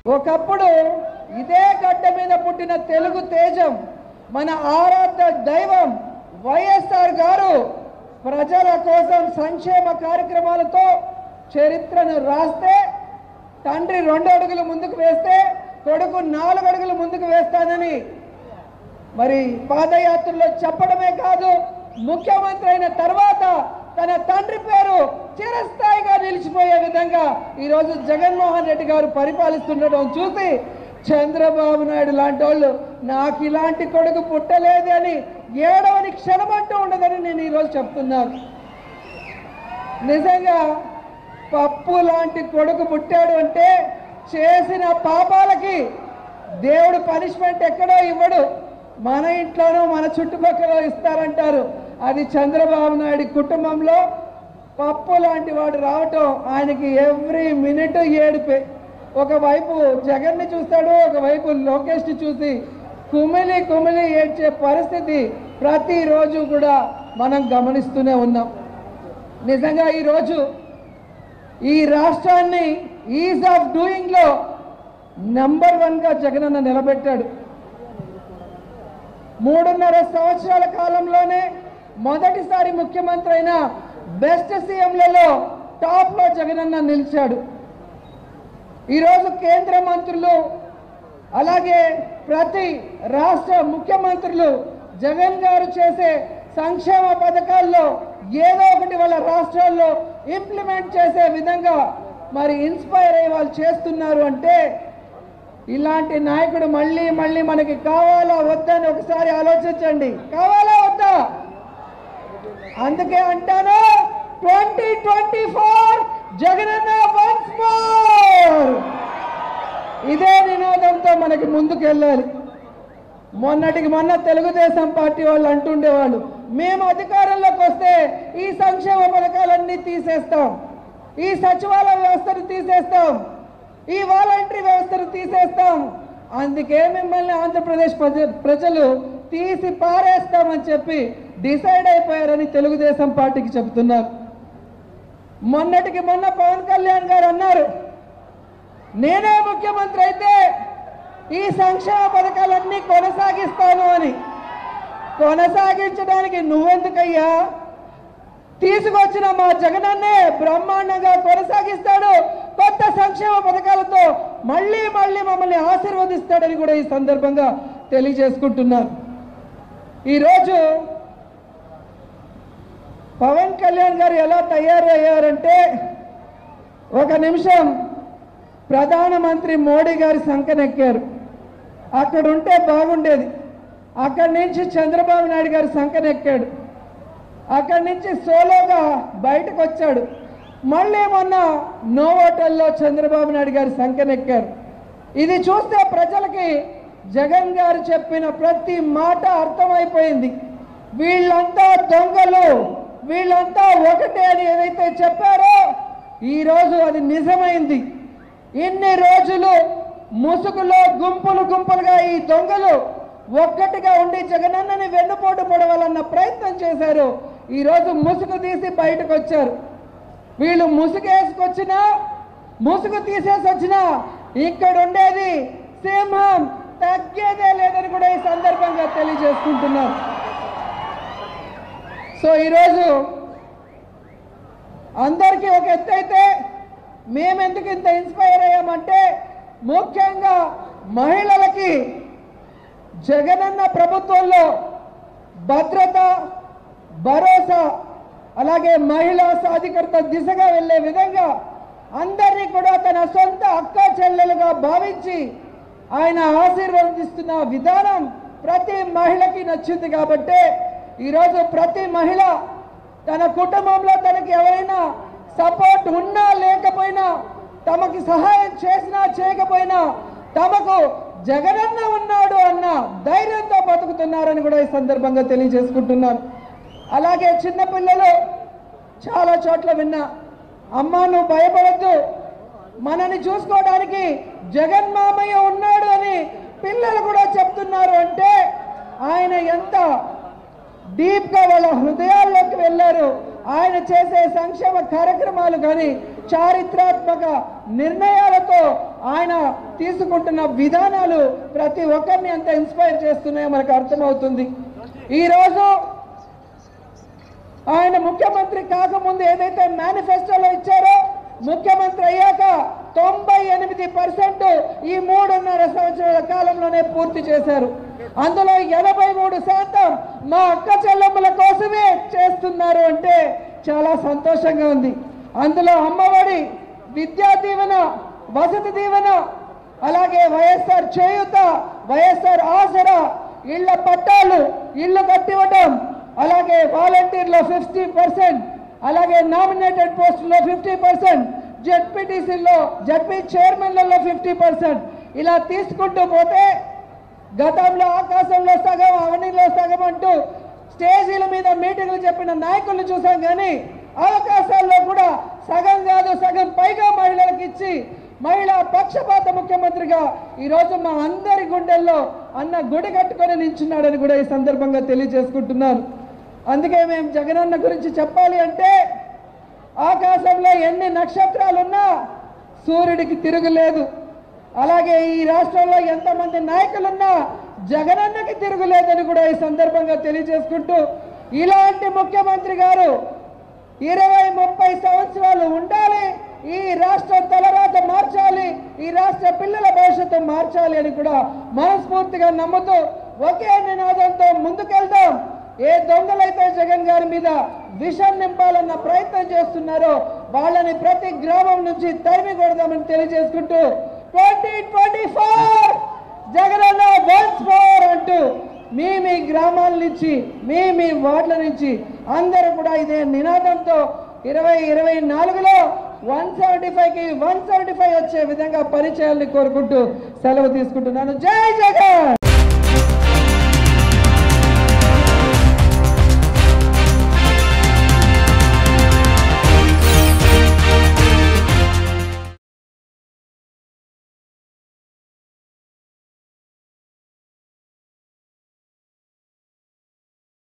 ఒకప్పుడు ఇదే గడ్డ మీద పుట్టిన తెలుగు తేజం మన ఆరాధ్య దైవం వైఎస్ఆర్ గారు ప్రజల కోసం సంక్షేమ కార్యక్రమాలతో చరిత్రను రాస్తే తండ్రి రెండు అడుగులు ముందుకు వేస్తే కొడుకు నాలుగు అడుగులు ముందుకు వేస్తానని మరి పాదయాత్రలో చెప్పడమే కాదు ముఖ్యమంత్రి అయిన తర్వాత తన తండ్రి పేరు చిరస్థాయిగా నిలిచిపోయే విధంగా ఈరోజు జగన్మోహన్ రెడ్డి గారు పరిపాలిస్తుండడం చూసి చంద్రబాబు నాయుడు లాంటి వాళ్ళు నాకు ఇలాంటి కొడుకు పుట్టలేదు అని ఏడవని క్షణమంటూ ఉండదని నేను ఈరోజు చెప్తున్నాను నిజంగా పప్పు లాంటి కొడుకు పుట్టాడు అంటే చేసిన పాపాలకి దేవుడు పనిష్మెంట్ ఎక్కడో ఇవ్వడు మన ఇంట్లోనో మన చుట్టుపక్కల ఇస్తారంటారు అది చంద్రబాబు నాయుడు కుటుంబంలో పప్పు లాంటి వాడు రావటం ఆయనకి ఎవ్రీ మినిట్ ఏడిపే ఒకవైపు జగన్ని చూస్తాడు ఒకవైపు లోకేష్ని చూసి కుమిలి కుమిలి ఏడ్చే పరిస్థితి ప్రతిరోజు కూడా మనం గమనిస్తూనే ఉన్నాం నిజంగా ఈరోజు ఈ రాష్ట్రాన్ని ఈజ్ ఆఫ్ డూయింగ్లో నెంబర్ వన్గా జగనన్న నిలబెట్టాడు మూడున్నర సంవత్సరాల కాలంలోనే మొదటిసారి ముఖ్యమంత్రి అయిన బెస్ట్ సీఎంలలో టాప్లో జగనన్న నిలిచాడు ఈరోజు కేంద్ర మంత్రులు అలాగే ప్రతి రాష్ట్ర ముఖ్యమంత్రులు జగన్ గారు చేసే సంక్షేమ పథకాల్లో ఏదో ఒకటి వాళ్ళ రాష్ట్రాల్లో ఇంప్లిమెంట్ చేసే విధంగా మరి ఇన్స్పైర్ అయ్యి వాళ్ళు చేస్తున్నారు అంటే ఇలాంటి నాయకుడు మళ్ళీ మళ్ళీ మనకి కావాలా వద్దా అని ఒకసారి ఆలోచించండి కావాలా వద్దా అందుకే అంటాను ట్వంటీ ట్వంటీ ఫోర్ జగనన్న వన్స్ మోర్ ఇదే నినాదంతో మనకి ముందుకు వెళ్ళాలి మొన్నటికి మొన్న తెలుగుదేశం పార్టీ వాళ్ళు అంటుండేవాళ్ళు మేము అధికారంలోకి వస్తే ఈ సంక్షేమ పథకాలన్నీ తీసేస్తాం ఈ సచివాలయ వ్యవస్థను తీసేస్తాం ఈ వాలంటరీ వ్యవస్థను తీసేస్తాం అందుకే మిమ్మల్ని ఆంధ్రప్రదేశ్ ప్రజ- ప్రజలు తీసి పారేస్తామని చెప్పి డిసైడ్ అయిపోయారని తెలుగుదేశం పార్టీకి చెబుతున్నారు మొన్నటికి మొన్న పవన్ కళ్యాణ్ గారు అన్నారు నేనే ముఖ్యమంత్రి అయితే ఈ సంక్షేమ పథకాలన్నీ కొనసాగిస్తాను అని కొనసాగించడానికి నువ్వెందుకయ్యా తీసుకొచ్చిన మా జగనన్నే బ్రహ్మాండంగా కొనసాగిస్తాడు కొత్త సంక్షేమ పథకాలతో మళ్ళీ మళ్ళీ మమ్మల్ని ఆశీర్వదిస్తాడని కూడా ఈ సందర్భంగా తెలియజేసుకుంటున్నాను ఈరోజు పవన్ కళ్యాణ్ గారు ఎలా తయారయ్యారంటే ఒక నిమిషం ప్రధానమంత్రి మోడీ గారి సంకనెక్కారు అక్కడ ఉంటే బాగుండేది అక్కడి నుంచి చంద్రబాబు నాయుడు గారి సంకనెక్కాడు అక్కడి నుంచి సోలోగా బయటకు వచ్చాడు మళ్ళీ మొన్న నో హోటల్లో చంద్రబాబు నాయుడు గారి సంకనెక్కారు ఇది చూస్తే ప్రజలకి జగన్ గారు చెప్పిన ప్రతి మాట అర్థమైపోయింది వీళ్ళంతా దొంగలు వీళ్ళంతా ఒకటే అని ఏదైతే చెప్పారో ఈరోజు అది నిజమైంది ఇన్ని రోజులు ముసుగులో గుంపులు గుంపులుగా ఈ దొంగలు ఒక్కటిగా ఉండి జగనన్నని వెన్నుపోటు పొడవాలన్న ప్రయత్నం చేశారు ఈరోజు ముసుగు తీసి బయటకు వచ్చారు వీళ్ళు ముసుగేసుకొచ్చినా ముసుగు తీసేసి వచ్చినా ఇక్కడ ఉండేది సింహం తగ్గేదే లేదని కూడా ఈ సందర్భంగా తెలియజేసుకుంటున్నాం సో ఈరోజు అందరికీ ఒక ఎత్తు అయితే మేమెందుకు ఇంత ఇన్స్పైర్ అయ్యామంటే ముఖ్యంగా మహిళలకి జగనన్న ప్రభుత్వంలో భద్రత భరోసా అలాగే మహిళా సాధికారత దిశగా వెళ్ళే విధంగా అందరినీ కూడా తన సొంత అక్క చెల్లెలుగా భావించి ఆయన ఆశీర్వదిస్తున్న విధానం ప్రతి మహిళకి నచ్చింది కాబట్టే ఈరోజు ప్రతి మహిళ తన కుటుంబంలో తనకి ఎవరైనా సపోర్ట్ ఉన్నా లేకపోయినా తమకి సహాయం చేసినా చేయకపోయినా తమకు జగనన్న ఉన్నాడు అన్న ధైర్యంతో బతుకుతున్నారని కూడా ఈ సందర్భంగా తెలియజేసుకుంటున్నాను అలాగే చిన్నపిల్లలు చాలా చోట్ల విన్నా అమ్మా నువ్వు భయపడద్దు మనని చూసుకోవడానికి జగన్ మామయ్య ఉన్నాడు అని పిల్లలు కూడా చెప్తున్నారు అంటే ఆయన ఎంత డీప్ గా వాళ్ళ హృదయాల్లోకి వెళ్ళారు ఆయన చేసే సంక్షేమ కార్యక్రమాలు కానీ చారిత్రాత్మక నిర్ణయాలతో ఆయన తీసుకుంటున్న విధానాలు ప్రతి ఒక్కరిని ఎంత ఇన్స్పైర్ చేస్తున్నాయో మనకు అర్థమవుతుంది ఈరోజు ఆయన ముఖ్యమంత్రి కాకముందు ఏదైతే మేనిఫెస్టోలో ఇచ్చారో ముఖ్యమంత్రి అయ్యాక తొంభై ఎనిమిది పర్సెంట్ ఈ మూడున్నర సంవత్సరాల కాలంలోనే పూర్తి చేశారు అందులో ఎనభై మూడు శాతం మా అక్క చెల్లెమ్మల కోసమే చేస్తున్నారు అంటే చాలా సంతోషంగా ఉంది అందులో అమ్మఒడి విద్యా దీవెన వసతి దీవెన అలాగే వైఎస్ఆర్ చేయుత వైఎస్ఆర్ ఆసరా ఇళ్ల పట్టాలు ఇళ్లు కట్టివ్వడం అలాగే వాలంటీర్లో ఫిఫ్టీ పర్సెంట్ అలాగే నామినేటెడ్ పోస్టుల్లో ఫిఫ్టీ పర్సెంట్ జడ్పీటీసీలో జడ్పీ చైర్మన్లలో ఫిఫ్టీ పర్సెంట్ ఇలా తీసుకుంటూ పోతే గతంలో ఆకాశంలో సగం అవనిలో సగం అంటూ స్టేజీల మీద మీటింగ్లు చెప్పిన నాయకులను చూసాం కానీ అవకాశాల్లో కూడా సగం కాదు సగం పైగా మహిళలకు ఇచ్చి మహిళా పక్షపాత ముఖ్యమంత్రిగా ఈరోజు మా అందరి గుండెల్లో అన్న గుడి కట్టుకొని నించున్నాడని కూడా ఈ సందర్భంగా తెలియజేసుకుంటున్నాను అందుకే మేము జగనన్న గురించి చెప్పాలి అంటే ఆకాశంలో ఎన్ని నక్షత్రాలున్నా సూర్యుడికి తిరుగులేదు అలాగే ఈ రాష్ట్రంలో ఎంతమంది నాయకులున్నా జగనన్నకి తిరుగులేదని కూడా ఈ సందర్భంగా తెలియజేసుకుంటూ ఇలాంటి ముఖ్యమంత్రి గారు ఇరవై ముప్పై సంవత్సరాలు ఉండాలి ఈ రాష్ట్ర తలరాత మార్చాలి ఈ రాష్ట్ర పిల్లల భవిష్యత్తు మార్చాలి అని కూడా మనస్ఫూర్తిగా నమ్ముతూ ఒకే నినాదంతో ముందుకెళ్దాం ఏ దొంగలైతే జగన్ గారి మీద విషం నింపాలన్న ప్రయత్నం చేస్తున్నారో వాళ్ళని ప్రతి గ్రామం నుంచి తరిమి కొడదామని తెలియజేసుకుంటూ ట్వంటీ ట్వంటీ ఫోర్ జగనన్న వన్స్ ఫోర్ అంటూ మీ మీ గ్రామాల నుంచి మీ మీ వార్డుల నుంచి అందరూ కూడా ఇదే నినాదంతో ఇరవై ఇరవై నాలుగులో వన్ సెవెంటీ ఫైవ్కి వన్ సెవెంటీ ఫైవ్ వచ్చే విధంగా పనిచేయాలని కోరుకుంటూ సెలవు తీసుకుంటున్నాను జై జగన్